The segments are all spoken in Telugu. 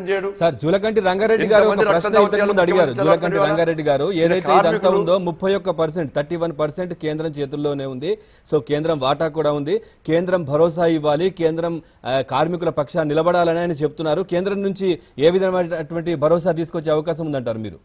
చేయడు సార్ జూలకంటి రంగారెడ్డి గారు ఒక ఇంతమంది ప్రశ్న రక్తదానం ఇంతకు ముందు చేయాలి, అడిగారు ముఖ్యమంత్రి జూలకంటి ఇవాళ రంగారెడ్డి గారు ఈయన ఏదైతే ఇదంతా కార్మికులు- ఉందో ముప్పై ఒక్క పర్సెంట్ థర్టీ వన్ పర్సెంట్ కేంద్రం చేతుల్లోనే ఉంది సో కేంద్రం వాటా కూడా ఉంది కేంద్రం భరోసా ఇవ్వాలి కేంద్రం ఆ, కార్మికుల పక్షాన్ని నిలబడాలని ఆయన చెప్తున్నారు కేంద్రం నుంచి ఏ విధమైనటువంటి భరోసా తీసుకొచ్చే అవకాశం ఉందంటారు మీరు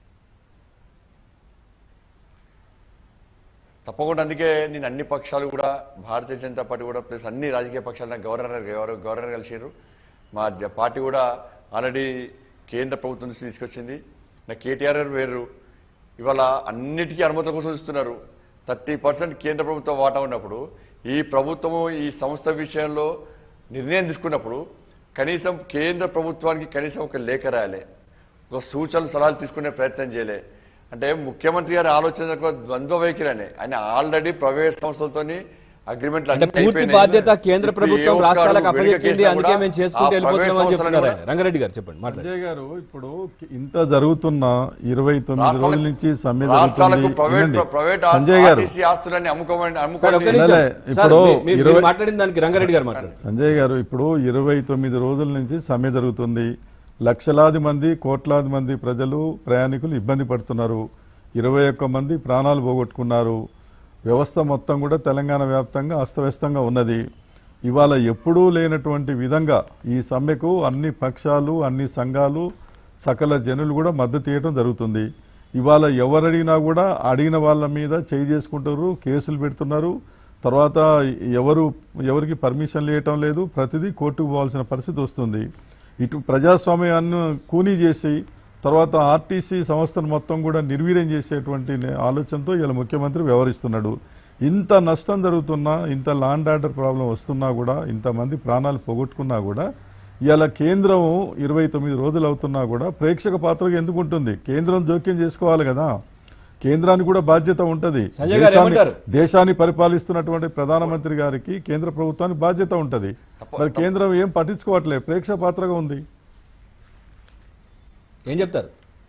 తప్పకుండా అందుకే నేను అన్ని పక్షాలు కూడా భారతీయ జనతా పార్టీ కూడా ప్లస్ అన్ని రాజకీయ పక్షాలు గవర్నర్ గవర్నర్ గవర్నర్ కలిసిర్రు మా జ- పార్టీ కూడా ఆల్రెడీ కేంద్ర ప్రభుత్వం నుంచి తీసుకొచ్చింది నా కేటీఆర్ గారు వేరు ఇవాళ అన్నిటికీ అనుమతుల కోసం ఇస్తున్నారు థర్టీ పర్సెంట్ కేంద్ర ప్రభుత్వం వాటా ఉన్నప్పుడు ఈ ప్రభుత్వము ఈ సంస్థ విషయంలో నిర్ణయం తీసుకున్నప్పుడు కనీసం కేంద్ర ప్రభుత్వానికి కనీసం ఒక లేఖ రాయాలి ఒక సూచనలు సలహాలు తీసుకునే ప్రయత్నం చేయలే అంటే ముఖ్యమంత్రి గారి ఆలోచన ఒక ద్వంద్వ వైఖరి ఆయన ఆల్రెడీ ప్రైవేట్ సంస్థలతోని అగ్రిమెంట్లు అంటే అన్నీ పూర్తి అయిపోయినాయి. బాధ్యత కేంద్ర ఇప్పుడు ఏ ప్రభుత్వం ఒక్క రాష్ట్రాలకు అడుగు వెనుక అప్పచెప్పింది కేసినా అందుకే కూడా మేము ఆ చేసుకుంటూ ప్రైవేట్ వెళ్ళిపోతున్నాం అని సంస్థలను చెప్తున్నారు కూడా ఆయన. రంగారెడ్డి గారు చెప్పండి మాట్లాడండి సంజయ్ గారు ఇప్పుడు ఇంత జరుగుతున్న ఇరవై తొమ్మిది రాష్ట్రాలకు- రోజుల నుంచి సమ్మె రాష్ట్రాలకు జరుగుతుంది ప్రైవేట్ వినండి. ప్రైవేట్ సంజయ్ గారు ఆర్టీసీ ఆస్తులని అమ్ముకోమని సార్ ఒక్క అమ్ముకోండి నిమిషం. లే, సార్, ఇప్పుడు మీ- మీ- మీరు ఇరవై- మాట్లాడిన దానికి రంగారెడ్డి గారు మాట్లాడండి సంజయ్ గారు ఇప్పుడు ఇరవై తొమ్మిది రోజుల నుంచి సమ్మె జరుగుతుంది లక్షలాది మంది కోట్లాది మంది ప్రజలు ప్రయాణికులు ఇబ్బంది పడుతున్నారు ఇరవై ఒక్క మంది ప్రాణాలు పోగొట్టుకున్నారు వ్యవస్థ మొత్తం కూడా తెలంగాణ వ్యాప్తంగా అస్తవ్యస్తంగా ఉన్నది ఇవాళ ఎప్పుడూ లేనటువంటి విధంగా ఈ సమ్మెకు అన్ని పక్షాలు అన్ని సంఘాలు సకల జనులు కూడా మద్దతు ఇవ్వడం జరుగుతుంది ఇవాళ ఎవరు అడిగినా కూడా అడిగిన వాళ్ళ మీద చేయి చేసుకుంటారు కేసులు పెడుతున్నారు తర్వాత ఎవరు ఎవరికి పర్మిషన్లు ఇవ్వటం లేదు ప్రతిదీ కోర్టుకు పోవాల్సిన పరిస్థితి వస్తుంది ఇటు ప్రజాస్వామ్యాన్ని కూనీ చేసి తర్వాత ఆర్టీసీ సంస్థను మొత్తం కూడా నిర్వీర్యం చేసేటువంటి నే- ఆలోచనతో ఇలా ముఖ్యమంత్రి వ్యవహరిస్తున్నాడు ఇంత నష్టం జరుగుతున్నా ఇంత లాండ్ ఆర్డర్ ప్రాబ్లం వస్తున్నా కూడా ఇంతమంది ప్రాణాలు పోగొట్టుకున్నా కూడా ఇలా కేంద్రం ఇరవై తొమ్మిది రోజులు అవుతున్నా కూడా ప్రేక్షక పాత్రగా ఎందుకు ఉంటుంది కేంద్రం జోక్యం చేసుకోవాలి కదా కేంద్రానికి కూడా బాధ్యత ఉంటది సంజయ్ గారు దేశాన్ని- ఏమంటారు? దేశాన్ని పరిపాలిస్తున్నటువంటి ప్రధానమంత్రి గారికి కేంద్ర ప్రభుత్వానికి బాధ్యత ఉంటది మరి కేంద్రం ఏం పట్టించుకోవట్లేదు ప్రేక్షక పాత్రగా ఉంది ఏం చెప్తారు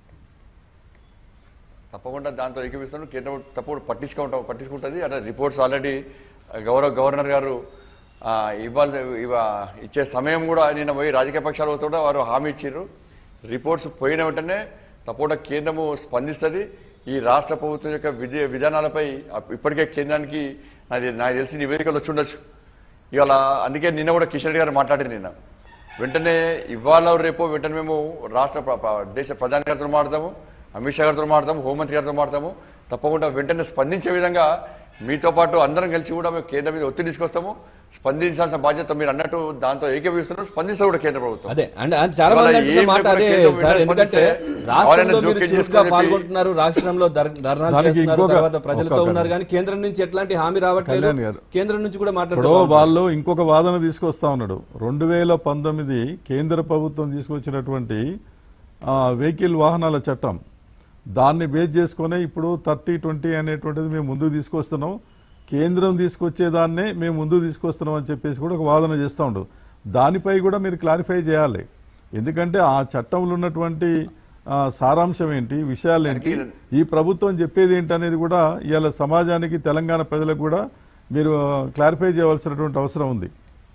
తప్పకుండా దాంతో ఏకీపిస్తాను కేంద్ర ప్రభుత్వం తప్పకుండా పట్టించుకుంటాం పట్టించుకుంటుంది అట్లా రిపోర్ట్స్ ఆల్రెడీ గౌరవ గవర్నర్ గారు ఆ, ఇవ్వాలి ఇవ ఇచ్చే సమయం కూడా నిన్న పోయి రాజకీయ పక్షాలతో కూడా వారు హామీ ఇచ్చారు రిపోర్ట్స్ పోయిన వెంటనే తప్పకుండా కేంద్రము స్పందిస్తుంది ఈ రాష్ట్ర ప్రభుత్వం యొక్క విధి విధానాలపై అప్- ఇప్పటికే కేంద్రానికి నాది నాకు తెలిసి నివేదికలు వచ్చి ఉండొచ్చు ఇవాళ అందుకే నిన్న కూడా కిషన్ రెడ్డి గారు మాట్లాడారు నిన్న వెంటనే ఇవాళ రేపు వెంటనే మేము రాష్ట్ర ప్ర- ప్ర- దేశ ప్రధాని గారితో మాట్లాడతాము అమిత్ షా గారితో మాట్లాడతాము హోంమంత్రి గారితో మాట్లాడతాము తప్పకుండా వెంటనే స్పందించే విధంగా మీతో పాటు అందరం కలిసి కూడా మేము కేంద్రం మీద ఒత్తిడి తీసుకొస్తాము స్పందించాల్సిన బాధ్యత మీరు అన్నట్టు దాంతో ఏకీభవిస్తున్నారు స్పందిస్తారు కూడా కేంద్ర ప్రభుత్వం అదే అండ్ అండ్ చాలా ఇవాళ మంది అంటున్న ఏం మాట లేకుండా అదే కేంద్రం సార్ వెంటనే ఎందుకంటే స్పందిస్తే రాష్ట్రంలో ఎవరైనా మీరు జోక్యం చురుగ్గా చేసుకొని పాల్గొంటున్నారు రాష్ట్రంలో ధర్- ధర్నాలు దానికి చేస్తున్నారు ఇంకొక- తర్వాత ప్రజలతో ఒక- ఉన్నారు కానీ కేంద్రం నుంచి ఎట్లాంటి హామీ రావట్లేదు కళ్యాణ్ గారు. కేంద్రం నుంచి కూడా ఇప్పుడు మాట్లాడుతున్నారు వాళ్ళు ఇంకొక వాదన తీసుకొస్తా ఉన్నాడు రెండు వేల పంతొమ్మిది కేంద్ర ప్రభుత్వం తీసుకొచ్చినటువంటి ఆ, వెహికల్ వాహనాల చట్టం దాన్ని బేస్ చేసుకునే ఇప్పుడు థర్టీ ట్వంటీ అనేటువంటిది మేము ముందుకు తీసుకొస్తున్నాం కేంద్రం తీసుకొచ్చేదాన్నే మేము ముందుకు తీసుకొస్తున్నాం అని చెప్పేసి కూడా ఒక వాదన చేస్తూ ఉండు దానిపై కూడా మీరు క్లారిఫై చేయాలి ఎందుకంటే ఆ చట్టంలో ఉన్నటువంటి ఆ, సారాంశం ఏంటి విషయాలు ఏంటి ఈ ప్రభుత్వం చెప్పేది ఏంటి అనేది కూడా ఇవాళ సమాజానికి తెలంగాణ ప్రజలకు కూడా మీరు క్లారిఫై చేయవలసినటువంటి అవసరం ఉంది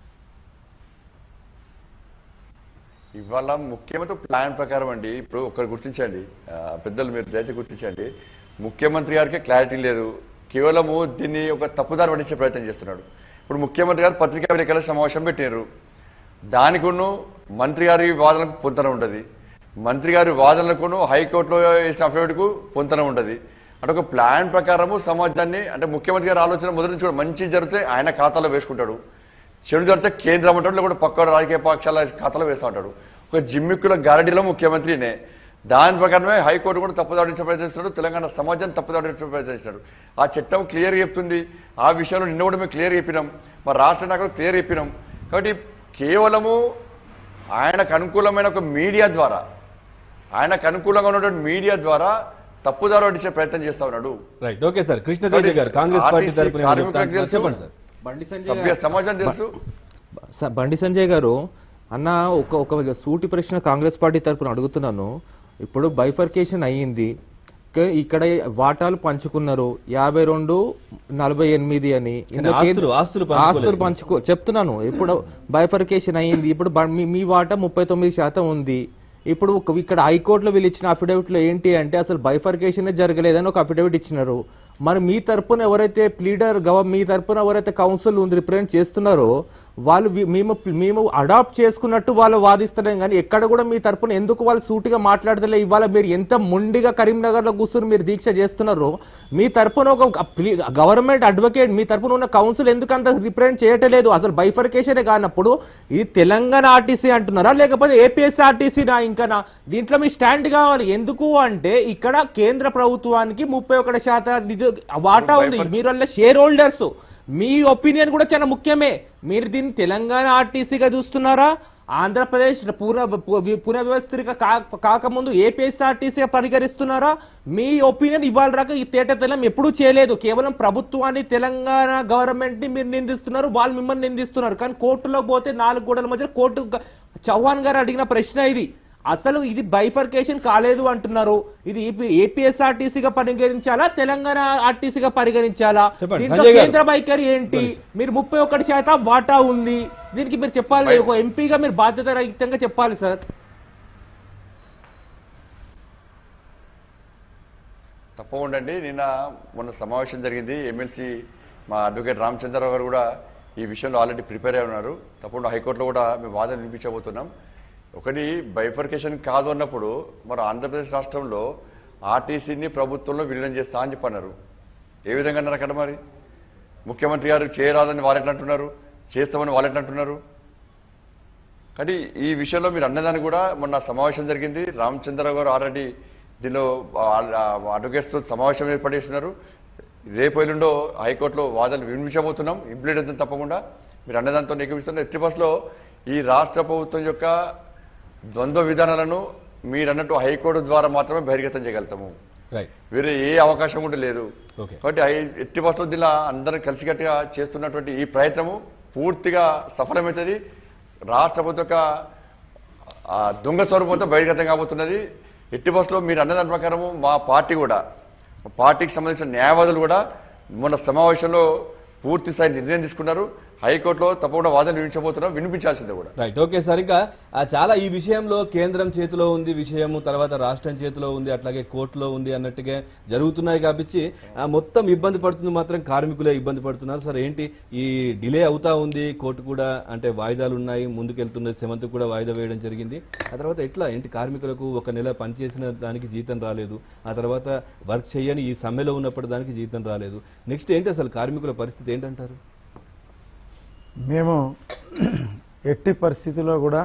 ఇవాళ ముఖ్యమంత్రి ప్లాన్ ప్రకారం అండి ఇప్పుడు ఒకరు గుర్తించండి ఆ, పెద్దలు మీరు దయచేసి గుర్తించండి ముఖ్యమంత్రి గారికి క్లారిటీ లేదు కేవలము దీన్ని ఒక తప్పుదారి పట్టించే ప్రయత్నం చేస్తున్నాడు ఇప్పుడు ముఖ్యమంత్రి గారు పత్రికా విలేకరుల సమావేశం పెట్టారు దానికును మంత్రి గారి వాదనకు పొంతన ఉంటుంది మంత్రి గారి వాదనలకును హైకోర్టులో వేసిన అఫిడవిట్కు పొంతన ఉంటుంది అంటే ఒక ప్లాన్ ప్రకారము సమాజాన్ని అంటే ముఖ్యమంత్రి గారి ఆలోచన మొదటి నుంచి కూడా మంచి జరిగితే ఆయన ఖాతాలో వేసుకుంటాడు చెడు జరిగితే కేంద్రం అంటాడు కూడా పక్క రాజకీయ పక్షాల ఖాతాలో వేస్తూ ఉంటాడు ఒక జిమ్మిక్కుల గారడీలో ముఖ్యమంత్రినే దాని ప్రకారమే హైకోర్టు కూడా తప్పుదాడించే ప్రయత్నిస్తున్నాడు తెలంగాణ సమాజాన్ని తప్పుదాడించే ప్రయత్నిస్తున్నాడు ఆ చట్టం క్లియర్ చెప్తుంది ఆ విషయంలో నిన్న కూడా మేము క్లియర్ చెప్పినాం మా రాష్ట్ర నాయకులు క్లియర్ చెప్పినాం కాబట్టి కేవలము ఆయనకు అనుకూలమైన ఒక మీడియా ద్వారా ఆయనకు అనుకూలంగా ఉన్నటువంటి మీడియా ద్వారా తప్పుదారు పట్టించే ప్రయత్నం చేస్తా ఉన్నాడు రైట్ ఓకే సార్ కృష్ణతేజ గారు కాంగ్రెస్ పార్టీ ఆర్టీసీ తరపున ఏమో కార్మికులకు చెప్తారు. తెలుసు. చెప్పండి సార్ బండి సభ్య సంజయ్ సమాజం తెలుసు స- బండి సంజయ్ గారు అన్న ఒక ఒక సూటి ప్రశ్న కాంగ్రెస్ పార్టీ తరపున అడుగుతున్నాను ఇప్పుడు బైఫర్కేషన్ అయ్యింది క- ఇక్కడ వాటాలు పంచుకున్నారు యాభై రెండు నలభై ఎనిమిది అని ఇందులో ఆస్తులు- కేంద్ర- ఆస్తులు పంచుకోలేదు. ఆస్తులు పంచుకో చెప్తున్నాను ఇప్పుడు బైఫర్కేషన్ అయ్యింది ఇప్పుడు బ- మీ- మీ వాటా ముప్పై తొమ్మిది శాతం ఉంది ఇప్పుడు ఒక- ఇక్కడ హైకోర్టులో వీళ్ళు ఇచ్చిన అఫిడవిట్ లో ఏంటి అంటే అసలు బైఫర్కేషన్ జరగలేదని ఒక అఫిడవిట్ ఇచ్చినారు మరి మీ తరపున ఎవరైతే ప్లీడర్ గవ మీ తరపున ఎవరైతే కౌన్సిల్ రిప్రజెంట్ చేస్తున్నారో వాళ్ళు వి- మేము మేము అడాప్ట్ చేసుకున్నట్టు వాళ్ళు వాదిస్తలేం కానీ ఎక్కడ కూడా మీ తరపున ఎందుకు వాళ్ళు సూటిగా మాట్లాడతలే ఇవాళ మీరు ఎంత మొండిగా కరీంనగర్ లో కూర్చుని మీరు దీక్ష చేస్తున్నారో మీ తరపున ఒక గవర్నమెంట్ అడ్వకేట్ మీ తరపున ఉన్న కౌన్సిల్ ఎందుకు అంత రిప్రజెంట్ చేయటలేదు అసలు బైఫర్కేషనే కానప్పుడు ఇది తెలంగాణ ఆర్టీసీ అంటున్నారా లేకపోతే ఏపీఎస్ ఆర్టీసీ నా ఇంకా నా దీంట్లో మీ స్టాండ్ కావాలి ఎందుకు అంటే ఇక్కడ కేంద్ర ప్రభుత్వానికి ముప్పై ఒకటి శాతం నిధు- వాటా ఉంది మీరు షేర్ హోల్డర్స్ మీ ఒపీనియన్ కూడా చాలా ముఖ్యమే మీరు దీన్ని తెలంగాణ ఆర్టీసీగా చూస్తున్నారా ఆంధ్రప్రదేశ్ పునః పునఃవ్యవస్థిక కా- కాకముందు ఏపీఎస్ఆర్టీసీగా పరిగణిస్తున్నారా మీ ఒపీనియన్ ఇవాళ రాక ఈ తేట తెలం ఎప్పుడూ చేయలేదు కేవలం ప్రభుత్వాన్ని తెలంగాణ గవర్నమెంట్ ని మీరు నిందిస్తున్నారు వాళ్ళు మిమ్మల్ని నిందిస్తున్నారు కానీ కోర్టులో పోతే నాలుగు గోడల మధ్య కోర్టు గ- చౌహాన్ గారు అడిగిన ప్రశ్న ఇది అసలు ఇది బైఫర్కేషన్ కాలేదు అంటున్నారు ఇది ఏపీఎస్ఆర్టీసీగా పరిగణించాలా తెలంగాణ ఆర్టీసీగా పరిగణించాలా చెప్పండి, దీంట్లో సంజయ్ గారు. కేంద్ర వైఖరి ఏంటి మీరు ముప్పై ఒకటి శాతం వాటా ఉంది దీనికి మీరు చెప్పాలి ఒక ఎంపీగా మీరు బాధ్యత రహితంగా చెప్పాలి సార్ తప్పకుండా అండి నిన్న మొన్న సమావేశం జరిగింది ఎమ్మెల్సీ మా అడ్వకేట్ రామచంద్రరావు గారు కూడా ఈ విషయంలో ఆల్రెడీ ప్రిపేర్ అయి ఉన్నారు తప్పకుండా హైకోర్టులో కూడా మేము వాదన వినిపించబోతున్నాం ఒకటి బైఫర్కేషన్ కాదు అన్నప్పుడు మరి ఆంధ్రప్రదేశ్ రాష్ట్రంలో ఆర్టీసీని ప్రభుత్వంలో విలీనం చేస్తా అని చెప్పన్నారు ఏ విధంగా అన్నారు అక్కడ మరి ముఖ్యమంత్రి గారు చేయరాదని వాళ్ళు ఎట్లా అంటున్నారు చేస్తామని వాళ్ళు ఎట్లా అంటున్నారు కానీ ఈ విషయంలో మీరు అన్నదాన్ని కూడా మొన్న సమావేశం జరిగింది రామచంద్రరావు గారు ఆల్రెడీ దీనిలో అడ్వకేట్స్తో సమావేశం ఏర్పాటు చేస్తున్నారు రేపు ఎల్లుండో హైకోర్టులో వాదనలు వినిపించబోతున్నాం ఇంప్లీట్ అయితే తప్పకుండా మీరు అన్నదాంతో నిగమిస్తున్న ఎట్టి బస్సులో ఈ రాష్ట్ర ప్రభుత్వం యొక్క ద్వంద్వ విధానాలను మీరు అన్నట్టు హైకోర్టు ద్వారా మాత్రమే బహిర్గతం చేయగలుగుతాము రైట్ వేరే ఏ అవకాశం కూడా లేదు ఓకే. కాబట్టి హై- ఎట్టి బస్సులో దీనిలో అందరం కలిసికట్టుగా చేస్తున్నటువంటి ఈ ప్రయత్నము పూర్తిగా సఫలమవుతుంది రాష్ట్ర ప్రభుత్వం యొక్క ఆ దొంగ స్వరూపంతో బహిర్గతం కాబోతున్నది ఎట్టి బస్సులో మీరు అన్నదాని ప్రకారము మా పార్టీ కూడా మా పార్టీకి సంబంధించిన న్యాయవాదులు కూడా మొన్న సమావేశంలో పూర్తి స్థాయి నిర్ణయం తీసుకున్నారు హైకోర్టులో తప్పకుండా వాదన వినిపించబోతున్నాం వినిపించాల్సిందే కూడా రైట్ ఓకే సార్ ఇంకా ఆ, చాలా ఈ విషయంలో కేంద్రం చేతిలో ఉంది విషయము తర్వాత రాష్ట్రం చేతిలో ఉంది అట్లాగే కోర్టులో ఉంది అన్నట్టుగా జరుగుతున్నాయి కాబట్టి ఆ, మొత్తం ఇబ్బంది పడుతుంది మాత్రం కార్మికులే ఇబ్బంది పడుతున్నారు సార్ ఏంటి ఈ డిలే అవుతా ఉంది కోర్టు కూడా అంటే వాయిదాలు ఉన్నాయి ముందుకెళ్తున్నది సెవెంత్ కూడా వాయిదా వేయడం జరిగింది ఆ తర్వాత ఎట్లా ఏంటి కార్మికులకు ఒక నెల పనిచేసిన దానికి జీతం రాలేదు ఆ తర్వాత వర్క్ చేయని ఈ సమ్మెలో ఉన్నప్పటి దానికి జీతం రాలేదు నెక్స్ట్ ఏంటి అసలు కార్మికుల పరిస్థితి ఏంటంటారు మేము ఎట్టి పరిస్థితిలో కూడా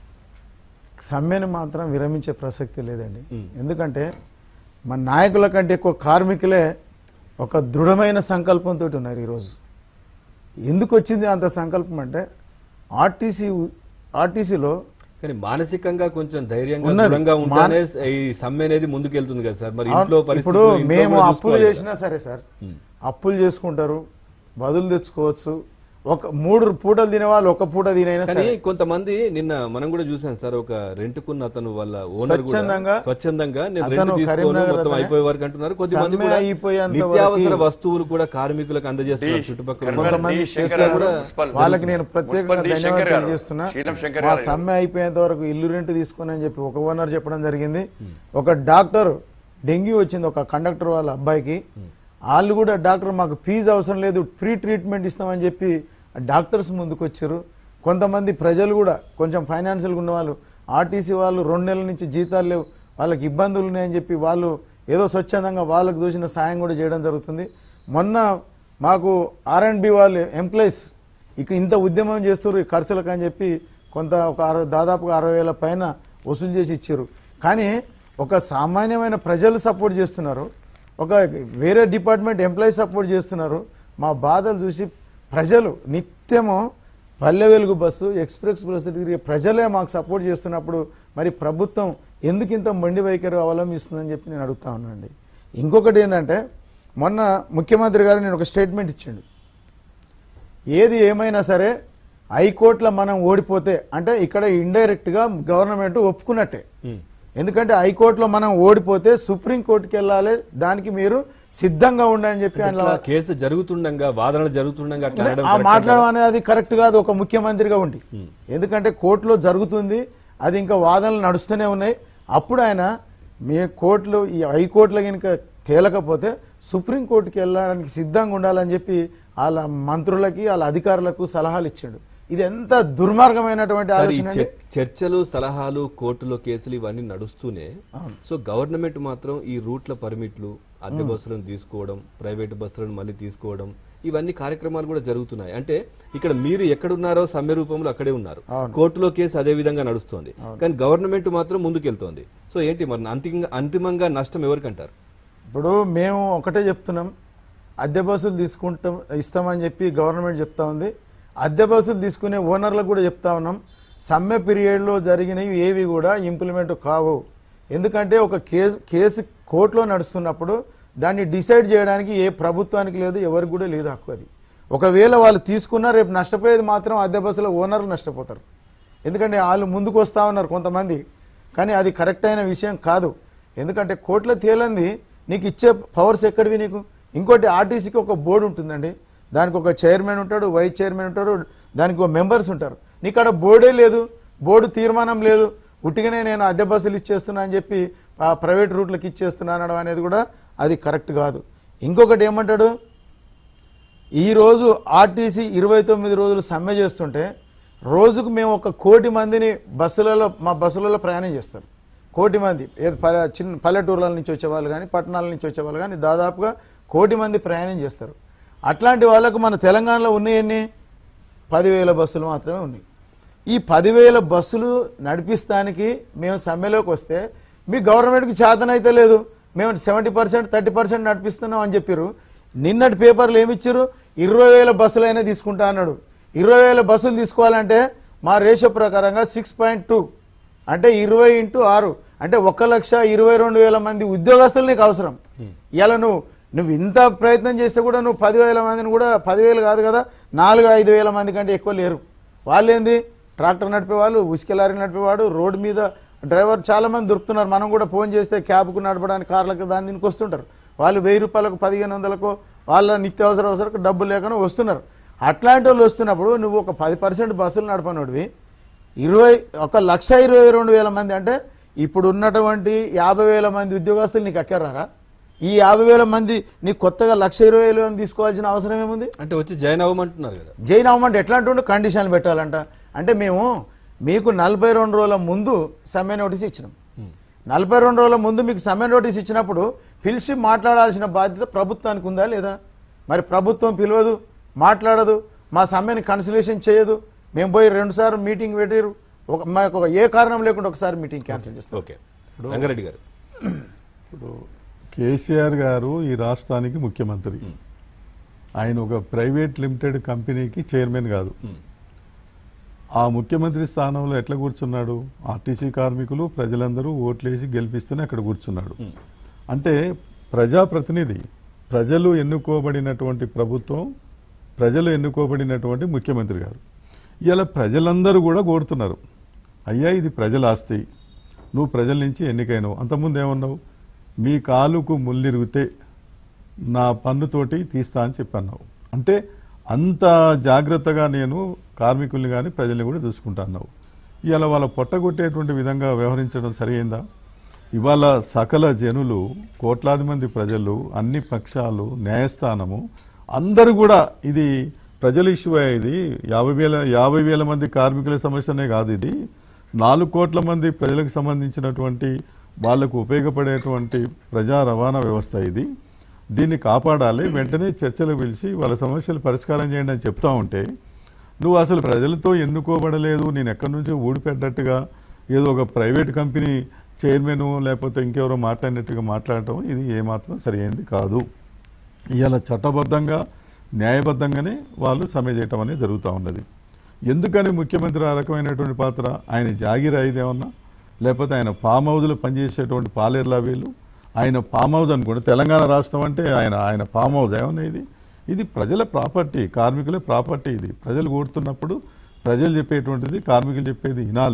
సమ్మెను మాత్రం విరమించే ప్రసక్తి లేదండి ఎందుకంటే మన నాయకుల కంటే ఎక్కువ కార్మికులే ఒక దృఢమైన సంకల్పంతో ఉన్నారు ఈరోజు ఎందుకు వచ్చింది అంత సంకల్పం అంటే ఆర్టీసీ ఆర్టీసీలో కానీ మానసికంగా కొంచెం ధైర్యంగా ఉన్నది. దృఢంగా ఉంటేనే ఈ సమ్మె అనేది ముందుకెళ్తుంది కదా సార్ మరి ఇంట్లో ఇప్పుడు పరిస్థితులు ఇంట్లో మేము కూడా అప్పులు చూసుకోవాలి చేసినా సరే సార్ అప్పులు చేసుకుంటారు బదులు తెచ్చుకోవచ్చు ఒక మూడు పూటలు తినేవాళ్ళు ఒక పూట తినైనా కానీ సరే కొంతమంది నిన్న మనం కూడా చూసాం సార్ ఒక రెంట్కున్న అతను వాళ్ళ ఓనర్ కూడా స్వచ్ఛందంగా స్వచ్ఛందంగా నేను అతను రెంట్ తీసుకోను కరీంనగర్ మొత్తం అతనే అయిపోయే వరకు అంటున్నారు కొద్దిమంది సమ్మె కూడా అయిపోయేంత నిత్యావసర వరకు వస్తువులు కూడా కార్మికులకు అందజేస్తున్నారు చుట్టుపక్కల ఉన్న కొంతమంది డి. శంకర్ చేస్తారు. గారు, మున్సిపల్ వాళ్ళకి నేను ప్రత్యేకంగా మున్సిపల్ డి. శంకర్ ధన్యవాదాలు గారు, తెలియజేస్తున్నా శీలం శంకర్ మా గారు. సమ్మె అయిపోయేంత వరకు ఇల్లు రెంట్ తీసుకుని అని చెప్పి ఒక ఓనర్ చెప్పడం జరిగింది ఒక డాక్టర్ డెంగ్యూ వచ్చింది ఒక కండక్టర్ వాళ్ళ అబ్బాయికి వాళ్ళు కూడా డాక్టర్ మాకు ఫీజు అవసరం లేదు ఫ్రీ ట్రీట్మెంట్ ఇస్తామని చెప్పి ఆ డాక్టర్స్ ముందుకు వచ్చారు కొంతమంది ప్రజలు కూడా కొంచెం ఫైనాన్షియల్గా ఉన్న వాళ్ళు ఆర్టీసీ వాళ్ళు రెండు నెలల నుంచి జీతాలు లేవు వాళ్ళకి ఇబ్బందులు ఉన్నాయని చెప్పి వాళ్ళు ఏదో స్వచ్ఛందంగా వాళ్ళకు చూసిన సాయం కూడా చేయడం జరుగుతుంది మొన్న మాకు ఆర్ అండ్ బి వాళ్ళు ఎంప్లాయీస్ ఇక ఇంత ఉద్యమం చేస్తారు ఈ ఖర్చులకు అని చెప్పి కొంత ఒక అరవై దాదాపుగా అరవై వేల పైన వసూలు చేసి ఇచ్చారు కానీ ఒక సామాన్యమైన ప్రజలు సపోర్ట్ చేస్తున్నారు ఒక వేరే డిపార్ట్మెంట్ ఎంప్లాయీ సపోర్ట్ చేస్తున్నారు మా బాధలు చూసి ప్రజలు నిత్యము పల్లె వెలుగు బస్సు ఎక్స్ప్రెస్ బస్సు తిరిగే ప్రజలే మాకు సపోర్ట్ చేస్తున్నప్పుడు మరి ప్రభుత్వం ఎందుకు ఇంత మొండి వైఖరి అవలంబిస్తుందని చెప్పి నేను అడుగుతా ఉన్నానండి ఇంకొకటి ఏంటంటే మొన్న ముఖ్యమంత్రి గారు నేను ఒక స్టేట్మెంట్ ఇచ్చిండు ఏది ఏమైనా సరే హైకోర్టులో మనం ఓడిపోతే అంటే ఇక్కడ ఇండైరెక్ట్ గా గవర్నమెంట్ ఒప్పుకున్నట్టే ఎందుకంటే హైకోర్టులో మనం ఓడిపోతే సుప్రీం కోర్టుకి వెళ్ళాలి దానికి మీరు సిద్ధంగా ఉండండి చెప్పి ఆయన ఇట్లా కేసు జరుగుతుండగా వాదనలు జరుగుతుండగా అట్లా అనడం ఆ correct మాట్లాడడం అనేది అది కరెక్ట్ కాదు ఒక ముఖ్యమంత్రిగా ఉండి ఎందుకంటే కోర్టులో జరుగుతుంది అది ఇంకా వాదనలు నడుస్తూనే ఉన్నాయి అప్పుడు ఆయన మీ కోర్టులో ఈ హైకోర్టులో కనుక తేలకపోతే సుప్రీం కోర్టుకి వెళ్ళడానికి సిద్ధంగా ఉండాలని చెప్పి వాళ్ళ మంత్రులకి వాళ్ళ అధికారులకు సలహాలు ఇచ్చాడు ఇది ఎంత దుర్మార్గమైనటువంటి సార్, ఈ ఆలోచన అండి. చర్- చర్చలు సలహాలు కోర్టులో కేసులు ఇవన్నీ నడుస్తూనే సో గవర్నమెంట్ మాత్రం ఈ రూట్ల పర్మిట్లు అద్దె బస్సులను తీసుకోవడం ప్రైవేట్ బస్సులను మళ్ళీ తీసుకోవడం ఇవన్నీ కార్యక్రమాలు కూడా జరుగుతున్నాయి అంటే ఇక్కడ మీరు ఎక్కడున్నారో సమ్మె రూపంలో అక్కడే ఉన్నారు కోర్టులో కేసు అదే విధంగా నడుస్తోంది కానీ గవర్నమెంట్ మాత్రం ముందుకెళ్తోంది సో ఏంటి మరి అంతిమంగా అంతిమంగా నష్టం ఎవరికంటారు ఇప్పుడు మేము ఒకటే చెప్తున్నాం అద్దె బస్సులు తీసుకుంటాం ఇస్తామని చెప్పి గవర్నమెంట్ చెప్తా ఉంది అద్దె బస్సులు తీసుకునే ఓనర్లకు కూడా చెప్తా ఉన్నాం సమ్మె పీరియడ్లో జరిగినవి ఏవి కూడా ఇంప్లిమెంట్ కావు ఎందుకంటే ఒక కేసు కేసు కోర్టులో నడుస్తున్నప్పుడు దాన్ని డిసైడ్ చేయడానికి ఏ ప్రభుత్వానికి లేదు ఎవరికి కూడా లేదు హక్కు అది ఒకవేళ వాళ్ళు తీసుకున్నా రేపు నష్టపోయేది మాత్రం అద్దె బస్సుల ఓనర్లు నష్టపోతారు ఎందుకంటే వాళ్ళు ముందుకు వస్తా ఉన్నారు కొంతమంది కానీ అది కరెక్ట్ అయిన విషయం కాదు ఎందుకంటే కోర్టులో తేలంది నీకు ఇచ్చే పవర్స్ ఎక్కడివి నీకు ఇంకోటి ఆర్టీసీకి ఒక బోర్డు ఉంటుందండి దానికి ఒక చైర్మన్ ఉంటాడు వైస్ చైర్మన్ ఉంటారు దానికి ఒక మెంబర్స్ ఉంటారు నీకు అక్కడ బోర్డే లేదు బోర్డు తీర్మానం లేదు ఉట్టిగానే నేను అద్దె బస్సులు ఇచ్చేస్తున్నా అని చెప్పి ఆ ప్రైవేట్ రూట్లకు ఇచ్చేస్తున్నా అనడం అనేది కూడా అది కరెక్ట్ కాదు ఇంకొకటి ఏమంటాడు ఈ రోజు ఆర్టీసీ ఇరవై తొమ్మిది రోజులు సమ్మె చేస్తుంటే రోజుకు మేము ఒక కోటి మందిని బస్సులలో మా బస్సులలో ప్రయాణం చేస్తారు కోటి మంది ఏది పల్లె- చిన్న పల్లెటూర్ల నుంచి వచ్చేవాళ్ళు కానీ పట్టణాల నుంచి వచ్చేవాళ్ళు కానీ దాదాపుగా కోటి మంది ప్రయాణం చేస్తారు అట్లాంటి వాళ్ళకు మన తెలంగాణలో ఉన్నాయన్ని పదివేల బస్సులు మాత్రమే ఉన్నాయి ఈ పదివేల బస్సులు నడిపిస్తానికి మేము సమ్మెలోకి వస్తే మీ గవర్నమెంట్కి చేతనైతే లేదు మేము సెవెంటీ పర్సెంట్ థర్టీ పర్సెంట్ నడిపిస్తున్నాం అని చెప్పారు నిన్నటి పేపర్లు ఏమి ఇచ్చారు ఇరవై వేల బస్సులైనా తీసుకుంటా అన్నాడు ఇరవై వేల బస్సులు తీసుకోవాలంటే మా రేషియో ప్రకారంగా సిక్స్ పాయింట్ టూ అంటే ఇరవై ఇంటూ ఆరు అంటే ఒక లక్ష ఇరవై రెండు వేల మంది ఉద్యోగస్తులు నీకు అవసరం ఇలా నువ్వు నువ్వు ఇంత ప్రయత్నం చేస్తే కూడా నువ్వు పదివేల మందిని కూడా పదివేలు కాదు కదా నాలుగు ఐదు వేల మంది కంటే ఎక్కువ లేరు వాళ్ళేంది ట్రాక్టర్ నడిపేవాళ్ళు ఉసుక లారీ నడిపేవాడు రోడ్డు మీద డ్రైవర్ చాలా మంది దొరుకుతున్నారు మనం కూడా ఫోన్ చేస్తే క్యాబ్కు నడపడానికి కార్లకు దాని దీనికి వస్తుంటారు వాళ్ళు వెయ్యి రూపాయలకు పదిహేను వందలకు వాళ్ళ నిత్యావసర అవసరకు డబ్బులు లేకుండా వస్తున్నారు అట్లాంటి వాళ్ళు వస్తున్నప్పుడు నువ్వు ఒక పది పర్సెంట్ బస్సులు నడపనోడివి ఇరవై ఒక లక్ష ఇరవై రెండు వేల మంది అంటే ఇప్పుడు ఉన్నటువంటి యాభై వేల మంది ఉద్యోగస్తులు నీకు ఎక్కరారా ఈ యాభై వేల మంది నీకు కొత్తగా లక్ష ఇరవై వేల మంది తీసుకోవాల్సిన అవసరం ఏముంది అంటే వచ్చి జాయిన్ అవ్వమంటున్నారు కదా జైన్ అవ్వమంటే ఎట్లాంటి ఉండే కండిషన్లు పెట్టాలంట అంటే మేము మీకు నలభై రెండు రోజుల ముందు సమ్మె నోటీస్ ఇచ్చినాం నలభై రెండు రోజుల ముందు మీకు సమ్మె నోటీస్ ఇచ్చినప్పుడు పిలిచి మాట్లాడాల్సిన బాధ్యత ప్రభుత్వానికి ఉందా లేదా మరి ప్రభుత్వం పిలవదు మాట్లాడదు మా సమ్మెని కన్సలేషన్ చేయదు మేము పోయి రెండు సార్లు మీటింగ్ పెట్టారు ఒక మాకు ఒక ఏ కారణం లేకుండా ఒకసారి మీటింగ్ క్యాన్సిల్ చేస్తాం ఓకే రంగారెడ్డి గారు ఇప్పుడు కేసీఆర్ గారు ఈ రాష్ట్రానికి ముఖ్యమంత్రి ఆయన ఒక ప్రైవేట్ లిమిటెడ్ కంపెనీకి చైర్మన్ కాదు ఆ ముఖ్యమంత్రి స్థానంలో ఎట్లా కూర్చున్నాడు ఆర్టీసీ కార్మికులు ప్రజలందరూ ఓట్లేసి గెలిపిస్తేనే అక్కడ కూర్చున్నాడు అంటే ప్రజాప్రతినిధి ప్రజలు ఎన్నుకోబడినటువంటి ప్రభుత్వం ప్రజలు ఎన్నుకోబడినటువంటి ముఖ్యమంత్రి గారు ఇలా ప్రజలందరూ కూడా కోరుతున్నారు అయ్యా ఇది ప్రజల ఆస్తి నువ్వు ప్రజల నుంచి ఎన్నికైనావు అంతకుముందు ఏమన్నావు మీ కాలుకు ముల్లిరిగితే నా పన్నుతోటి తీస్తా అని చెప్పన్నావు అంటే అంత జాగ్రత్తగా నేను కార్మికుల్ని కానీ ప్రజల్ని కూడా చూసుకుంటా అన్నావు ఇవాళ వాళ్ళ పొట్టగొట్టేటువంటి విధంగా వ్యవహరించడం సరైందా ఇవాళ సకల జనులు కోట్లాది మంది ప్రజలు అన్ని పక్షాలు న్యాయస్థానము అందరూ కూడా ఇది ప్రజల ఇష్యూ ఇది యాభై వేల యాభై వేల మంది కార్మికుల సమస్యనే కాదు ఇది నాలుగు కోట్ల మంది ప్రజలకు సంబంధించినటువంటి వాళ్లకు ఉపయోగపడేటువంటి ప్రజా రవాణా వ్యవస్థ ఇది దీన్ని కాపాడాలి వెంటనే చర్చలు పిలిచి వాళ్ళ సమస్యలు పరిష్కారం చేయండి అని చెప్తా ఉంటే నువ్వు అసలు ప్రజలతో ఎన్నుకోబడలేదు నేను ఎక్కడి నుంచో ఊడిపెట్టట్టుగా ఏదో ఒక ప్రైవేట్ కంపెనీ చైర్మన్ లేకపోతే ఇంకెవరో మాట్లాడినట్టుగా మాట్లాడటం ఇది ఏమాత్రం సరైనది కాదు ఇవాళ చట్టబద్ధంగా న్యాయబద్ధంగానే వాళ్ళు సమ్మె చేయటం అనేది జరుగుతూ ఉన్నది ఎందుకని ముఖ్యమంత్రి ఆ రకమైనటువంటి పాత్ర ఆయన జాగిర ఏమన్నా లేకపోతే ఆయన ఫామ్ హౌస్లో పనిచేసేటువంటి పాలేర్లా వీళ్ళు ఆయన ఫామ్ హౌస్ అనుకోండి తెలంగాణ రాష్ట్రం అంటే ఆయన ఆయన ఫామ్ హౌస్ ఏమన్నా ఇది ఇది ప్రజల ప్రాపర్టీ కార్మికుల ప్రాపర్టీ ఇది ప్రజలు కోరుతున్నప్పుడు ప్రజలు చెప్పేటువంటిది కార్మికులు చెప్పేది వినాలి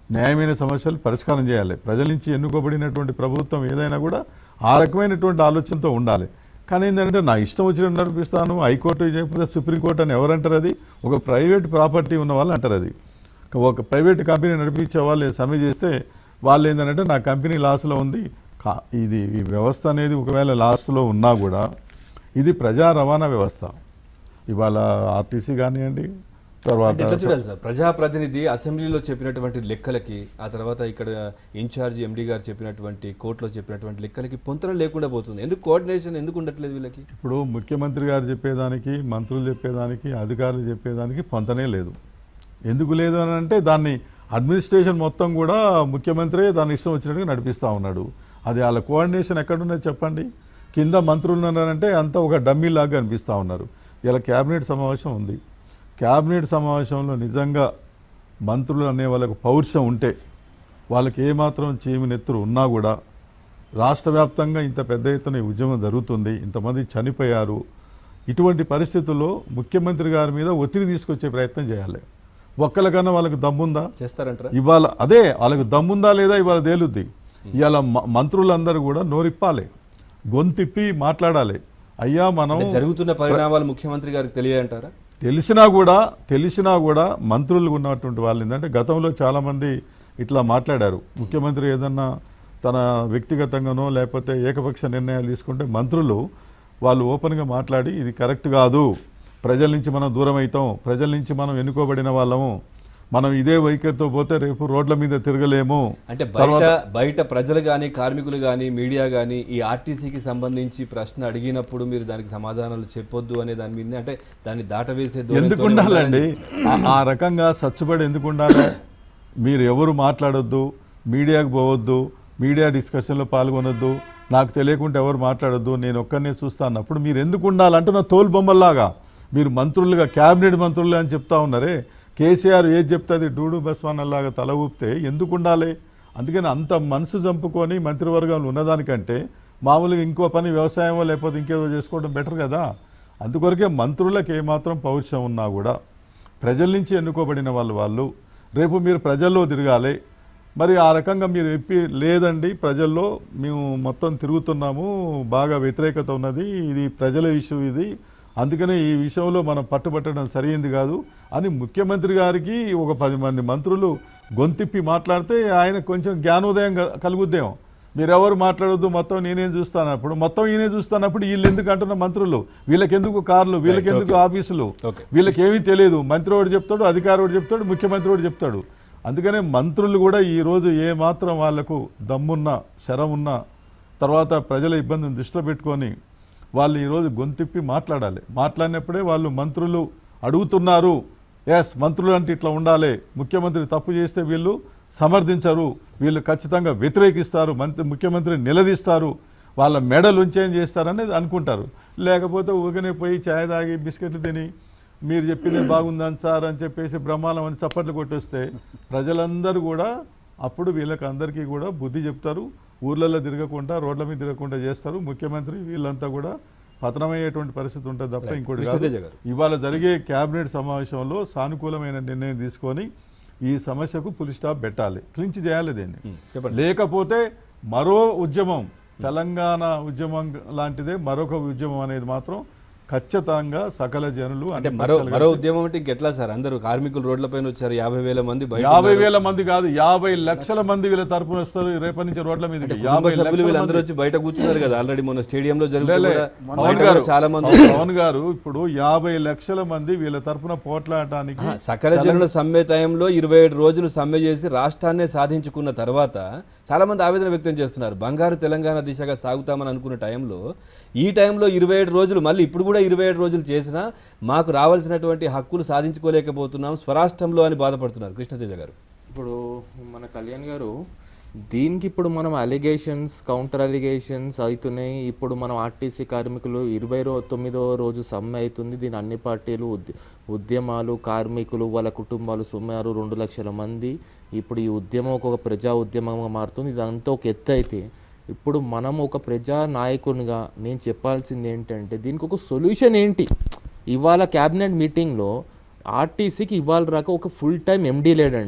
న్యాయమైన సమస్యలు పరిష్కారం చేయాలి ప్రజల నుంచి ఎన్నుకోబడినటువంటి ప్రభుత్వం ఏదైనా కూడా ఆ రకమైనటువంటి ఆలోచనతో ఉండాలి కానీ ఏంటంటే నా ఇష్టం వచ్చినట్టు నడిపిస్తాను హైకోర్టు చేయకపోతే సుప్రీంకోర్టు అని ఎవరంటారు అది ఒక ప్రైవేట్ ప్రాపర్టీ ఉన్న వాళ్ళు అంటారు అది ఒక ప్రైవేట్ కంపెనీ నడిపించే వాళ్ళు సమ్మె చేస్తే వాళ్ళు ఏంటంటే నా కంపెనీ లాస్లో ఉంది కా- ఇది ఈ వ్యవస్థ అనేది ఒకవేళ లాస్లో ఉన్నా కూడా ఇది ప్రజా రవాణా వ్యవస్థ ఇవాళ ఆర్టీసీ కానివ్వండి అంటే ఎట్లా తర్వాత చూడాలి సార్ ప్రజాప్రతినిధి అసెంబ్లీలో చెప్పినటువంటి లెక్కలకి ఆ తర్వాత ఇక్కడ ఇన్ఛార్జ్ ఎండి గారు చెప్పినటువంటి కోర్టులో చెప్పినటువంటి లెక్కలకి పొంతన లేకుండా పోతుంది ఎందుకు కోఆర్డినేషన్ ఎందుకు ఉండట్లేదు వీళ్ళకి ఇప్పుడు ముఖ్యమంత్రి గారు చెప్పేదానికి మంత్రులు చెప్పేదానికి అధికారులు చెప్పేదానికి పొంతనే లేదు ఎందుకు లేదు అని అంటే దాన్ని అడ్మినిస్ట్రేషన్ మొత్తం కూడా ముఖ్యమంత్రి దాని ఇష్టం వచ్చినట్టుగా నడిపిస్తూ ఉన్నాడు అది వాళ్ళ కోఆర్డినేషన్ ఎక్కడున్నది చెప్పండి కింద మంత్రులు ఉన్నారంటే అంతా ఒక డమ్మీ లాగా అనిపిస్తూ ఉన్నారు ఇలా క్యాబినెట్ సమావేశం ఉంది క్యాబినెట్ సమావేశంలో నిజంగా మంత్రులు అనే వాళ్ళకు పౌరుషం ఉంటే వాళ్ళకి ఏమాత్రం చీమినెత్తురు ఉన్నా కూడా రాష్ట్ర వ్యాప్తంగా ఇంత పెద్ద ఎత్తున ఈ ఉద్యమం జరుగుతుంది ఇంతమంది చనిపోయారు ఇటువంటి పరిస్థితుల్లో ముఖ్యమంత్రి గారి మీద ఒత్తిడి తీసుకొచ్చే ప్రయత్నం చేయాలి ఒక్కరికన్నా వాళ్ళకి దమ్ముందా చేస్తారంటారా ఇవాళ అదే వాళ్ళకి దమ్ముందా లేదా ఇవాళ తేలుద్ది ఇవాళ మ- మంత్రులందరూ కూడా నోరిప్పాలి గొంతిప్పి మాట్లాడాలి అయ్యా మనం అంటే జరుగుతున్న పరిణామాలు ముఖ్యమంత్రి గారికి తెలియంటారా తెలిసినా కూడా తెలిసినా కూడా మంత్రులు ఉన్నటువంటి వాళ్ళు ఏంటంటే గతంలో చాలా మంది ఇట్లా మాట్లాడారు ముఖ్యమంత్రి ఏదన్నా తన వ్యక్తిగతంగానో లేకపోతే ఏకపక్ష నిర్ణయాలు తీసుకుంటే మంత్రులు వాళ్ళు ఓపెన్గా మాట్లాడి ఇది కరెక్ట్ కాదు ప్రజల నుంచి మనం దూరం అవుతాం ప్రజల నుంచి మనం ఎన్నుకోబడిన వాళ్ళము మనం ఇదే వైఖరితో పోతే రేపు రోడ్ల మీద తిరగలేము అంటే బయట బయట ప్రజలు కానీ కార్మికులు కానీ మీడియా కానీ ఈ ఆర్టీసీకి సంబంధించి ప్రశ్న అడిగినప్పుడు మీరు దానికి సమాధానాలు చెప్పొద్దు అనే దాని మీద అంటే దాన్ని దాటవేసే ధోరణితోనే ఎందుకు ఉండాలండి ఆ- ఆ రకంగా సచ్చుబడి ఎందుకు ఉండాలి మీరు ఎవరు మాట్లాడొద్దు మీడియాకు పోవద్దు మీడియా డిస్కషన్లో పాల్గొనొద్దు నాకు తెలియకుండా ఎవరు మాట్లాడొద్దు నేను ఒక్కరినే చూస్తా అన్నప్పుడు మీరు ఎందుకు ఉండాలంటున్న తోలు బొమ్మల్లాగా మీరు మంత్రులుగా క్యాబినెట్ మంత్రులు అని చెప్తా ఉన్నారే కేసీఆర్ ఏది చెప్తే అది డూడు బస్వానల్లాగా తల ఊపితే ఎందుకు ఉండాలి అందుకని అంత మనసు చంపుకొని మంత్రివర్గంలో ఉన్నదానికంటే మామూలుగా ఇంకో పని వ్యవసాయమో లేకపోతే ఇంకేదో చేసుకోవడం బెటర్ కదా అందుకొరకే మంత్రులకు ఏమాత్రం పౌరుషం ఉన్నా కూడా ప్రజల నుంచి ఎన్నుకోబడిన వాళ్ళు వాళ్ళు రేపు మీరు ప్రజల్లో తిరగాలి మరి ఆ రకంగా మీరు ఎప్పి లేదండి ప్రజల్లో మేము మొత్తం తిరుగుతున్నాము బాగా వ్యతిరేకత ఉన్నది ఇది ప్రజల ఇష్యూ ఇది అందుకనే ఈ విషయంలో మనం పట్టుబట్టడం సరైంది కాదు అని ముఖ్యమంత్రి గారికి ఒక పది మంది మంత్రులు గొంతిప్పి మాట్లాడితే ఆయన కొంచెం జ్ఞానోదయం క- కలుగుద్దేమో మీరెవరు మాట్లాడొద్దు మొత్తం నేనేం చూస్తానప్పుడు మొత్తం ఈయనే చూస్తానప్పుడు వీళ్ళు ఎందుకు అంటున్న మంత్రులు వీళ్ళకెందుకు కార్లు వీళ్ళకెందుకు ఆఫీసులు Okay. వీళ్ళకి ఏమీ తెలియదు మంత్రి ఒకటి చెప్తాడు అధికారి ఒకటి చెప్తాడు ముఖ్యమంత్రి ఒకటి చెప్తాడు అందుకనే మంత్రులు కూడా ఈ రోజు ఏ మాత్రం వాళ్లకు దమ్మున్న శరం ఉన్న తర్వాత ప్రజల ఇబ్బందిని దృష్టిలో పెట్టుకొని వాళ్ళు ఈరోజు గొంతిప్పి మాట్లాడాలి మాట్లాడినప్పుడే వాళ్ళు మంత్రులు అడుగుతున్నారు ఎస్ మంత్రులు అంటే ఇట్లా ఉండాలి ముఖ్యమంత్రి తప్పు చేస్తే వీళ్ళు సమర్థించరు వీళ్ళు ఖచ్చితంగా వ్యతిరేకిస్తారు మంత్రి ముఖ్యమంత్రి నిలదీస్తారు వాళ్ళ మెడలు ఉంచేం చేస్తారనేది అనుకుంటారు లేకపోతే ఊగనే పోయి ఛాయ్ తాగి బిస్కెట్లు తిని మీరు చెప్పింది బాగుందని సార్ అని చెప్పేసి బ్రహ్మాండం అని చప్పట్లు కొట్టేస్తే ప్రజలందరూ కూడా అప్పుడు వీళ్ళకి అందరికీ కూడా బుద్ధి చెప్తారు ఊర్లలో తిరగకుండా రోడ్ల మీద తిరగకుండా చేస్తారు ముఖ్యమంత్రి వీళ్ళంతా కూడా పతనమయ్యేటువంటి పరిస్థితి ఉంటుంది తప్ప ఇంకోటి కాదు కృష్ణతేజ గారు. ఇవాళ జరిగే కేబినెట్ సమావేశంలో సానుకూలమైన నిర్ణయం తీసుకొని ఈ సమస్యకు పులి స్టాప్ పెట్టాలి క్లించ్ చేయాలి దీన్ని చెప్పండి లేకపోతే మరో ఉద్యమం తెలంగాణ ఉద్యమం లాంటిదే మరొక ఉద్యమం అనేది మాత్రం ఖచ్చితంగా సకల జనులు అంటే అన్ని మరో పక్షాలు మరో ఉద్యమం అంటే ఇంకెట్లా సార్ అందరూ కార్మికులు రోడ్లపైన వచ్చారు యాభై వేల మంది బయట యాభై ఉన్నారు. వేల మంది కాదు యాభై లక్షల మంది వీళ్ళ తరపున వస్తారు రేపటి నుంచి రోడ్ల మీద కుటుంబ యాభై సభ్యులు లక్షల వీళ్ళందరూ మంది వచ్చి బయట కూర్చున్నారు కదా ఆల్రెడీ మొన్న స్టేడియంలో జరుగుతూ లే, కూడా పవన్ బయట గారు కూడా చాలా మంది పవన్ గారు ఇప్పుడు యాభై లక్షల మంది వీళ్ళ తరపున పోట్లాడటానికి ఆ, సకల జనుల సమ్మె టైంలో ఇరవై ఏడు రోజులు సమ్మె చేసి రాష్ట్రాన్నే సాధించుకున్న తర్వాత చాలా మంది ఆవేదన వ్యక్తం చేస్తున్నారు బంగారు తెలంగాణ దిశగా సాగుతామని అనుకున్న టైంలో ఈ టైంలో ఇరవై ఏడు రోజులు మళ్ళీ ఇప్పుడు కూడా ఇరవై ఏడు రోజులు చేసినా మాకు రావాల్సినటువంటి హక్కులు సాధించుకోలేకపోతున్నాం స్వరాష్ట్రంలో అని బాధపడుతున్నారు కృష్ణతేజ గారు ఇప్పుడు మన కళ్యాణ్ గారు దీనికి ఇప్పుడు మనం అలిగేషన్స్ కౌంటర్ అలిగేషన్స్ అవుతున్నాయి ఇప్పుడు మనం ఆర్టీసీ కార్మికులు ఇరవై రో తొమ్మిదో రోజు సమ్మె అవుతుంది దీని అన్ని పార్టీలు ఉద్య ఉద్యమాలు కార్మికులు వాళ్ళ కుటుంబాలు సుమారు రెండు లక్షల మంది ఇప్పుడు ఈ ఉద్యమం ఒక ప్రజా ఉద్యమంగా మారుతుంది ఇదంతా ఒక ఎత్తు అయితే ఇప్పుడు మనం ఒక ప్రజా నాయకునిగా నేను చెప్పాల్సింది ఏంటంటే దీనికి ఒక సొల్యూషన్ ఏంటి ఇవాళ క్యాబినెట్ మీటింగ్లో ఆర్టీసీకి ఇవాళ రాక ఒక ఫుల్ టైం ఎండీ లేడండి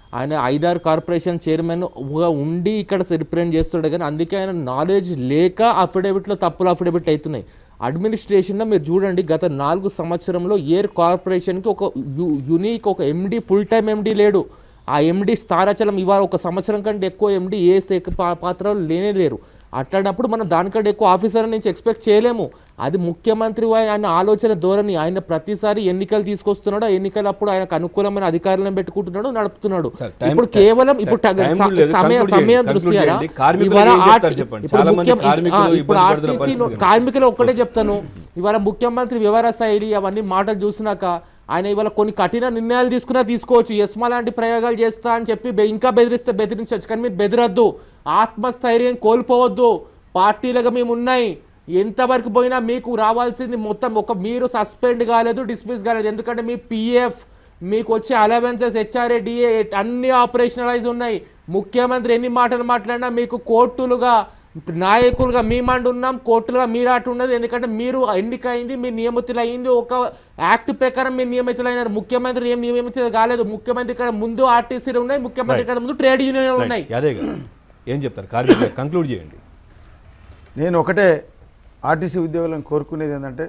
ఆయన ఐదారు కార్పొరేషన్ చైర్మన్ గా ఉండి ఇక్కడ రిప్రజెంట్ చేస్తాడు కానీ అందుకే ఆయన నాలెడ్జ్ లేక అఫిడవిట్లో తప్పులు అఫిడవిట్ అవుతున్నాయి అడ్మినిస్ట్రేషన్లో మీరు చూడండి గత నాలుగు సంవత్సరంలో ఎయిర్ కార్పొరేషన్కి ఒక యు- యునీక్ ఒక ఎండి ఫుల్ టైం ఎండి లేడు ఆ ఎండి స్థానాచలం ఇవాళ ఒక సంవత్సరం కంటే ఎక్కువ ఎండి ఏ శాఖ పా- పాత్రలో లేనే లేరు అట్లాంటప్పుడు మనం దానికంటే ఎక్కువ ఆఫీసర్ నుంచి ఎక్స్పెక్ట్ చేయలేము అది ముఖ్యమంత్రి వా- ఆయన ఆలోచన ధోరణి ఆయన ప్రతిసారి ఎన్నికలు తీసుకొస్తున్నాడు ఆ ఎన్నికలప్పుడు ఆయనకు అనుకూలమైన అధికారులను పెట్టుకుంటున్నాడు నడుపుతున్నాడు సార్, టైం- ఇప్పుడు కేవలం ఇప్పుడు టైం టగ- స- లేదు. సమయ Conclude సమయం చేయండి. దృష్ట్యా Conclude చేయండి. కార్మికులకు ఇవాళ ఏం ఆర్- చెప్తారు చెప్పండి. ఇప్పుడు చాలా మంది ముఖ్యం- కార్మికులు ఆ, ఇప్పుడు ఇబ్బంది పడుతున్న ఆర్టీసీ లో పరిస్థితి కార్మికులు ఒక్కటే చెప్తాను ఇవాళ ముఖ్యమంత్రి వివర శైలి అవన్నీ మాటలు చూసినాక ఆయన ఇవాళ కొన్ని కఠిన నిర్ణయాలు తీసుకున్నా తీసుకోవచ్చు ఎస్మా లాంటి ప్రయోగాలు చేస్తా అని చెప్పి బె- ఇంకా బెదిరిస్తే బెదిరించవచ్చు కానీ మీరు బెదిరొద్దు ఆత్మస్థైర్యం కోల్పోవద్దు పార్టీలుగా మేము ఉన్నాయి ఎంతవరకు పోయినా మీకు రావాల్సింది మొత్తం ఒక మీరు సస్పెండ్ కాలేదు డిస్మిస్ కాలేదు ఎందుకంటే మీ పిఎఫ్ మీకు వచ్చే అలవెన్సెస్ హెచ్ఆర్ఏ డిఏ అన్ని ఆపరేషనలైజ్ ఉన్నాయి ముఖ్యమంత్రి ఎన్ని మాటలు మాట్లాడినా మీకు కోర్టులుగా నాయకులుగా మీ మండు ఉన్నాం కోర్టులుగా మీరు అటు ఉన్నది ఎందుకంటే మీరు ఎన్నికైంది మీరు నియమితులు అయింది ఒక యాక్ట్ ప్రకారం మీరు నియమితులైనారు ముఖ్యమంత్రి ఏం నియమితులు కాలేదు ముఖ్యమంత్రి కన్నా ముందు ఆర్టీసీలు ఉన్నాయి ముఖ్యమంత్రి కన్నా ముందు ట్రేడ్ యూనియన్ ఉన్నాయి అదే కదా ఏం చెప్తారు కార్మికులు కంక్లూడ్ చేయండి నేను ఒకటే ఆర్టీసీ ఉద్యోగులను కోరుకునేది ఏంటంటే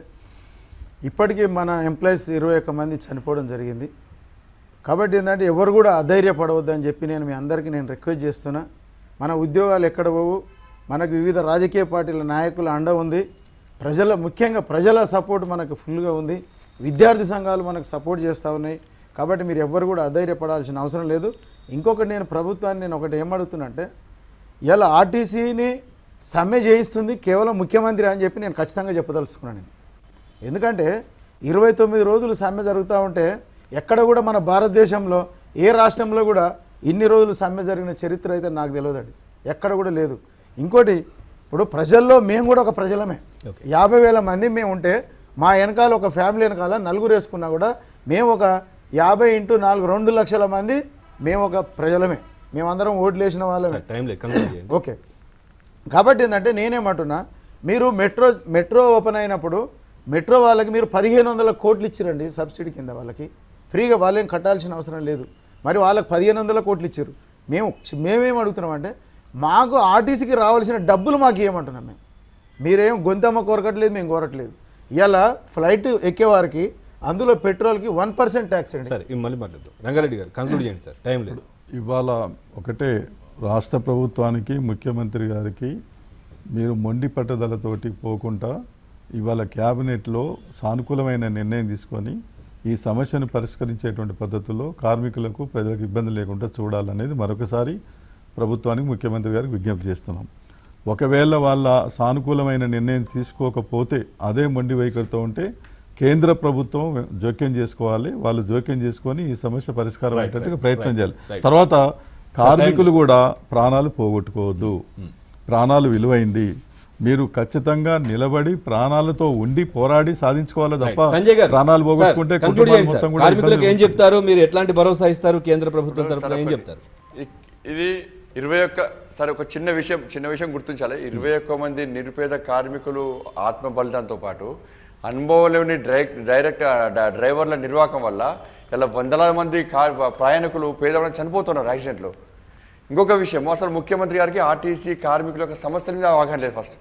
ఇప్పటికీ మన ఎంప్లాయీస్ ఇరవై ఒక్క మంది చనిపోవడం జరిగింది కాబట్టి ఏంటంటే ఎవరు కూడా అధైర్యపడవద్దు అని చెప్పి నేను మీ అందరికీ నేను రిక్వెస్ట్ చేస్తున్నా మన ఉద్యోగాలు ఎక్కడ పోవు మనకు వివిధ రాజకీయ పార్టీల నాయకుల అండ ఉంది ప్రజల ముఖ్యంగా ప్రజల సపోర్ట్ మనకు ఫుల్గా ఉంది విద్యార్థి సంఘాలు మనకు సపోర్ట్ చేస్తూ ఉన్నాయి కాబట్టి మీరు ఎవ్వరు కూడా అధైర్యపడాల్సిన అవసరం లేదు ఇంకొకటి నేను ప్రభుత్వాన్ని నేను ఒకటి ఏమడుగుతున్నా అంటే ఇలా ఆర్టీసీని సమ్మె చేయిస్తుంది కేవలం ముఖ్యమంత్రి అని చెప్పి నేను ఖచ్చితంగా చెప్పదలుచుకున్నాను నేను ఎందుకంటే ఇరవై తొమ్మిది రోజులు సమ్మె జరుగుతూ ఉంటే ఎక్కడ కూడా మన భారతదేశంలో ఏ రాష్ట్రంలో కూడా ఇన్ని రోజులు సమ్మె జరిగిన చరిత్ర అయితే నాకు తెలియదండి ఎక్కడ కూడా లేదు ఇంకోటి ఇప్పుడు ప్రజల్లో మేము కూడా ఒక ప్రజలమే Okay. యాభై వేల మంది మేము ఉంటే మా వెనకాల ఒక ఫ్యామిలీ వెనకాల నలుగురు వేసుకున్నా కూడా మేము ఒక యాభై ఇంటూ నాలుగు రెండు లక్షల మంది మేము ఒక ప్రజలమే మేమందరం ఓట్లు వేసిన వాళ్ళమే టైం లేదు కంక్లూడ్ చేయండి ఓకే కాబట్టి ఏంటంటే నేనేమంటున్నా మీరు మెట్రో మెట్రో ఓపెన్ అయినప్పుడు మెట్రో వాళ్ళకి మీరు పదిహేను వందల కోట్లు ఇచ్చిరండి సబ్సిడీ కింద వాళ్ళకి ఫ్రీగా వాళ్ళేం కట్టాల్సిన అవసరం లేదు మరి వాళ్ళకి పదిహేను వందల కోట్లు ఇచ్చారు మేము మేమేం అడుగుతున్నాం అంటే మాకు ఆర్టీసీకి రావాల్సిన డబ్బులు మాకు ఇవ్వమంటున్నాం మేము మీరేం గొంతమ్మ కోరకట్లేదు మేము కోరట్లేదు ఇలా ఫ్లైట్ ఎక్కేవారికి అందులో పెట్రోల్కి వన్ పర్సెంట్ ట్యాక్స్ అండి సరే ఇవి మళ్ళీ మాట్లాడదాం రంగారెడ్డి గారు కంక్లూడ్ చేయండి సార్ టైం లేదు ఇవాళ ఒకటే రాష్ట్ర ప్రభుత్వానికి ముఖ్యమంత్రి గారికి మీరు మొండి పట్టుదలతోటి పోకుండా ఇవాళ క్యాబినెట్లో సానుకూలమైన నిర్ణయం తీసుకొని ఈ సమస్యను పరిష్కరించేటువంటి పద్ధతిలో కార్మికులకు ప్రజలకు ఇబ్బంది లేకుండా చూడాలనేది మరొకసారి ప్రభుత్వానికి ముఖ్యమంత్రి గారికి విజ్ఞప్తి చేస్తున్నాం ఒకవేళ వాళ్ళ సానుకూలమైన నిర్ణయం తీసుకోకపోతే అదే మొండి వైఖరితో ఉంటే కేంద్ర ప్రభుత్వం జోక్యం చేసుకోవాలి వాళ్ళు జోక్యం చేసుకొని ఈ సమస్య పరిష్కారం Right, అయ్యేటట్టుగా right, ప్రయత్నం right, చేయాలి right. తర్వాత కార్మికులు కూడా ప్రాణాలు పోగొట్టుకోవద్దు ప్రాణాలు విలువైంది మీరు ఖచ్చితంగా నిలబడి ప్రాణాలతో ఉండి పోరాడి సాధించుకోవాలి తప్ప సంజయ్ గారు ప్రాణాలు పోగొట్టుకుంటే సార్, conclude కుటుంబాలు చేయండి మొత్తం సార్. కూడా కార్మికులకు ఏం ఇబ్బంది చెప్తారు మీరు ఎట్లాంటి భరోసా ఇస్తారు కేంద్ర ప్రభుత్వం తరఫున ఏం చెప్తారు ఇ- ఇది ఇరవై ఒక్క సరే ఒక చిన్న విషయం చిన్న విషయం గుర్తించాలి ఇరవై ఒక్క మంది నిరుపేద కార్మికులు ఆత్మ బలిదాంతో పాటు అనుభవం లేని డైరెక్ట్ డైరెక్ట్ డ- డ్రైవర్ల నిర్వాహకం వల్ల ఇలా వందలాది మంది కార్ ప్రయాణికులు పేదవాళ్ళని చనిపోతున్నారు యాక్సిడెంట్లో ఇంకొక విషయం అసలు ముఖ్యమంత్రి గారికి ఆర్టీసీ కార్మికుల యొక్క సమస్యల మీద అవగాహన లేదు ఫస్ట్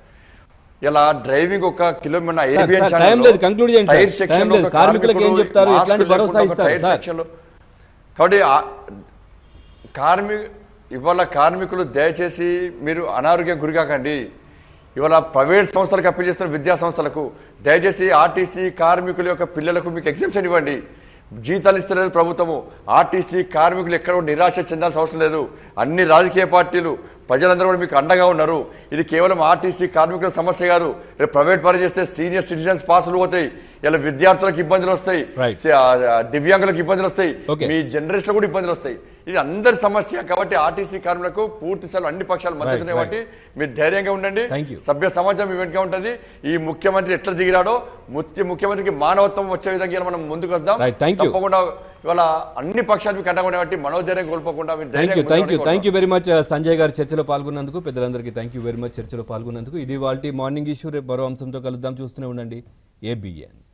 ఇలా డ్రైవింగ్ ఒక కిలోమీటర్ సార్, ABN సార్, ఛానల్లో టైం లేదు, conclude చేయండి సార్. టైర్ టైం సెక్షన్లో లేదు. ఒక కార్మికులకు ఏం కార్మికుడు చెప్తారు? మాస్క్ ఎట్లాంటి భరోసా లేకుండా ఒక ఇస్తారు? టైర్ సార్. సెక్షన్లో కాబట్టి ఆ- కార్మి ఇవాళ కార్మికులు దయచేసి మీరు అనారోగ్యం గురికాకండి ఇవాళ ప్రైవేట్ సంస్థలకు అప్పీల్ చేస్తున్న విద్యా సంస్థలకు దయచేసి ఆర్టీసీ కార్మికుల యొక్క పిల్లలకు మీకు ఎగ్జామ్షన్ ఇవ్వండి జీతాలు ఇస్తలేదు ప్రభుత్వము ఆర్టీసీ కార్మికులు ఎక్కడ కూడా నిరాశ చెందాల్సిన అవసరం లేదు అన్ని రాజకీయ పార్టీలు ప్రజలందరూ కూడా మీకు అండగా ఉన్నారు ఇది కేవలం ఆర్టీసీ కార్మికుల సమస్య కాదు రేపు ప్రైవేట్ పని చేస్తే సీనియర్ సిటిజన్స్ పాసులు పోతాయి ఇలా విద్యార్థులకు ఇబ్బందులు వస్తాయి Right. సే- ఆ, ఆ, దివ్యాంగులకు ఇబ్బందులు వస్తాయి Okay. మీ జనరేషన్ కూడా ఇబ్బందులు వస్తాయి ఇది అందరి సమస్య కాబట్టి ఆర్టీసీ కార్మికులకు పూర్తి స్థాయిలో అన్ని పక్షాలు మద్దతు Right, ఉన్నాయి కాబట్టి మీరు ధైర్యంగా ఉండండి Thank you. సభ్య సమాజం మీ వెంటనే ఉంటుంది ఈ ముఖ్యమంత్రి ఎట్లా దిగిరాడో ముఖ్య ముఖ్యమంత్రికి మానవత్వం వచ్చే విధంగా ఇలా మనం ముందుకు వద్దాం Right, thank you. తప్పకుండా ఇవాళ అన్ని పక్షాలు మీకు అండగా ఉన్నాయి కాబట్టి మనోధైర్యం కోల్పోకుండా మీరు థ్యాంక్ యూ ధైర్యంగా థ్యాంక్ యూ ముందుకు thank you very much Sanjay గారు చర్చలో పాల్గొన్నందుకు పెద్దలందరికీ థ్యాంక్ యూ వెరీ మచ్ చర్చలో పాల్గొన్నందుకు ఇది వాళ్ళ మార్నింగ్ ఇష్యూ రేపు మరో అంశంతో కలుద్దాం చూస్తూనే ఉండండి ఏబిఎన్